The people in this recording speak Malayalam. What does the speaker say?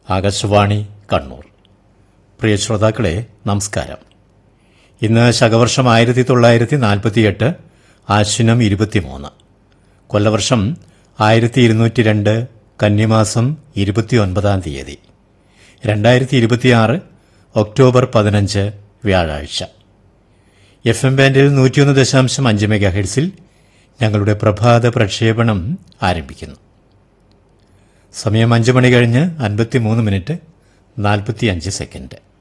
ആകാശവാണി കണ്ണൂർ പ്രിയ ശ്രോതാക്കളെ നമസ്കാരം ഇന്ന് ശകവർഷം ആയിരത്തി തൊള്ളായിരത്തി നാൽപ്പത്തിയെട്ട് ആശ്വിനം ഇരുപത്തിമൂന്ന് കൊല്ലവർഷം ആയിരത്തി ഇരുന്നൂറ്റി രണ്ട് കന്നിമാസം ഇരുപത്തിയൊൻപതാം തീയതി രണ്ടായിരത്തി ഇരുപത്തിയാറ് ഒക്ടോബർ പതിനഞ്ച് വ്യാഴാഴ്ച എഫ് എം ബാൻഡിൽ നൂറ്റിയൊന്ന് ദശാംശം അഞ്ച് മെഗാ ഹെഡ്സിൽ ഞങ്ങളുടെ പ്രഭാത പ്രക്ഷേപണം ആരംഭിക്കുന്നു സമയം അഞ്ച് മണി കഴിഞ്ഞ് അൻപത്തിമൂന്ന് മിനിറ്റ് നാൽപ്പത്തിയഞ്ച് സെക്കൻഡ്